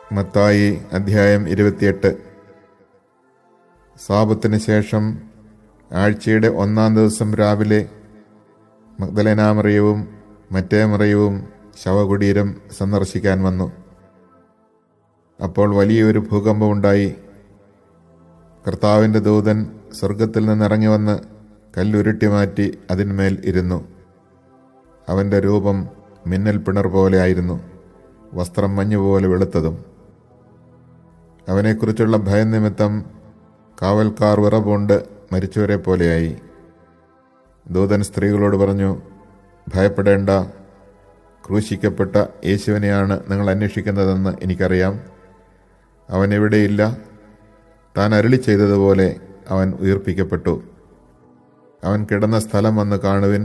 മത്തായി അധ്യായം ഇരുപത്തിയെട്ട് സാപത്തിന് ശേഷം ആഴ്ചയുടെ ഒന്നാം ദിവസം രാവിലെ മഗ്ദലനാമറിയവും മറ്റേ മറിയവും ശവകുടീരം സന്ദർശിക്കാൻ വന്നു അപ്പോൾ വലിയൊരു ഭൂകമ്പമുണ്ടായി കർത്താവിൻ്റെ ദൂതൻ സ്വർഗത്തിൽ നിന്നിറങ്ങി വന്ന് കല്ലുരുട്ടി മാറ്റി അതിന്മേൽ ഇരുന്നു അവൻ്റെ രൂപം മിന്നൽ പിണർ പോലെയായിരുന്നു വസ്ത്രം മഞ്ഞുപോലെ വെളുത്തതും അവനെക്കുറിച്ചുള്ള ഭയം നിമിത്തം കാവൽക്കാർ വിറപൂണ്ട് മരിച്ചവരെ പോലെയായി ദൂതൻ സ്ത്രീകളോട് പറഞ്ഞു ഭയപ്പെടേണ്ട ക്രൂശിക്കപ്പെട്ട യേശുവിനെയാണ് നിങ്ങൾ അന്വേഷിക്കുന്നതെന്ന് എനിക്കറിയാം അവൻ എവിടെയില്ല താൻ അരുളി ചെയ്തതുപോലെ അവൻ ഉയർപ്പിക്കപ്പെട്ടു അവൻ കിടന്ന സ്ഥലം വന്ന് കാണുവിൻ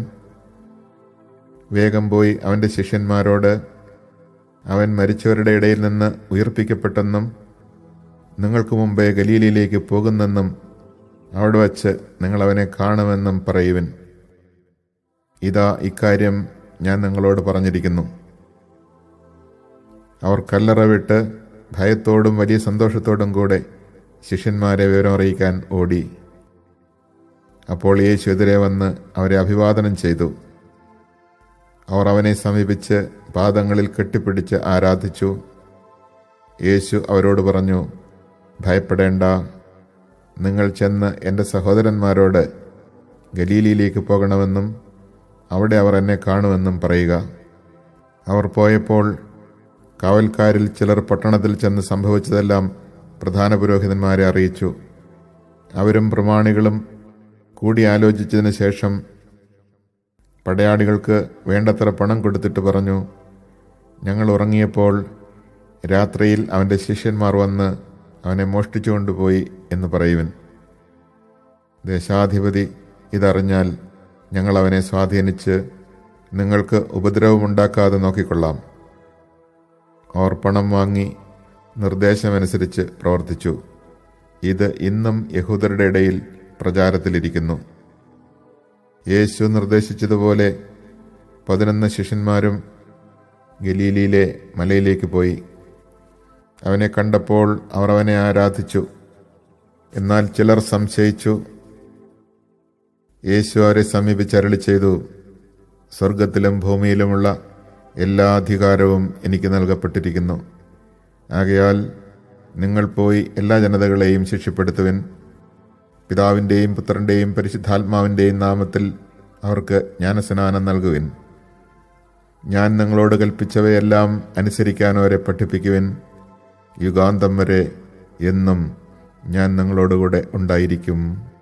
വേഗം പോയി അവൻ്റെ ശിഷ്യന്മാരോട് അവൻ മരിച്ചവരുടെ ഇടയിൽ നിന്ന് ഉയർപ്പിക്കപ്പെട്ടെന്നും നിങ്ങൾക്ക് മുമ്പേ ഗലീലയിലേക്ക് പോകുന്നെന്നും അവിടെ വച്ച് നിങ്ങൾ അവനെ കാണുമെന്നും പറയുവിൻ ഇതാ ഇക്കാര്യം ഞാൻ നിങ്ങളോട് പറഞ്ഞിരിക്കുന്നു അവർ കല്ലറ വിട്ട് ഭയത്തോടും വലിയ സന്തോഷത്തോടും കൂടെ ശിഷ്യന്മാരെ വിവരം അറിയിക്കാൻ ഓടി അപ്പോൾ യേശു എതിരെ വന്ന് അവരെ അഭിവാദനം ചെയ്തു അവർ അവനെ സമീപിച്ച് പാദങ്ങളിൽ കെട്ടിപ്പിടിച്ച് ആരാധിച്ചു യേശു അവരോട് പറഞ്ഞു ഭയപ്പെടേണ്ട നിങ്ങൾ ചെന്ന് എൻ്റെ സഹോദരന്മാരോട് ഗലീലിയിലേക്ക് പോകണമെന്നും അവിടെ അവർ എന്നെ കാണുമെന്നും പറയുക അവർ പോയപ്പോൾ കാവൽക്കാരിൽ ചിലർ പട്ടണത്തിൽ ചെന്ന് സംഭവിച്ചതെല്ലാം പ്രധാന പുരോഹിതന്മാരെ അറിയിച്ചു അവരും പ്രമാണികളും കൂടി ആലോചിച്ചതിന് ശേഷം പടയാളികൾക്ക് വേണ്ടത്ര പണം കൊടുത്തിട്ട് പറഞ്ഞു ഞങ്ങൾ ഉറങ്ങിയപ്പോൾ രാത്രിയിൽ അവൻ്റെ ശിഷ്യന്മാർ വന്ന് അവനെ മോഷ്ടിച്ചു കൊണ്ടുപോയി എന്ന് പറയുവൻ ദേശാധിപതി ഇതറിഞ്ഞാൽ ഞങ്ങൾ അവനെ സ്വാധീനിച്ച് നിങ്ങൾക്ക് ഉപദ്രവമുണ്ടാക്കാതെ നോക്കിക്കൊള്ളാം അവർ പണം വാങ്ങി നിർദ്ദേശമനുസരിച്ച് പ്രവർത്തിച്ചു ഇത് ഇന്നും യഹൂദരുടെ ഇടയിൽ പ്രചാരത്തിലിരിക്കുന്നു യേശു നിർദ്ദേശിച്ചതുപോലെ പതിനൊന്ന് ശിഷ്യന്മാരും ഗലീലിയിലെ മലയിലേക്ക് പോയി അവനെ കണ്ടപ്പോൾ അവർ അവനെ ആരാധിച്ചു എന്നാൽ ചിലർ സംശയിച്ചു യേശു അവരെ സമീപിച്ച് അരളി ചെയ്തു സ്വർഗത്തിലും ഭൂമിയിലുമുള്ള എല്ലാ അധികാരവും എനിക്ക് നൽകപ്പെട്ടിരിക്കുന്നു ആകയാൽ നിങ്ങൾ പോയി എല്ലാ ജനതകളെയും ശിക്ഷപ്പെടുത്തുവിൻ പിതാവിൻ്റെയും പുത്രൻ്റെയും പരിശുദ്ധാത്മാവിൻ്റെയും നാമത്തിൽ അവർക്ക് ജ്ഞാനസ്നാനം നൽകുവിൻ ഞാൻ നിങ്ങളോട് കൽപ്പിച്ചവയെല്ലാം അനുസരിക്കാൻ അവരെ പഠിപ്പിക്കുവിൻ യുഗാന്തം വരെ എന്നും ഞാൻ നിങ്ങളോടുകൂടെ ഉണ്ടായിരിക്കും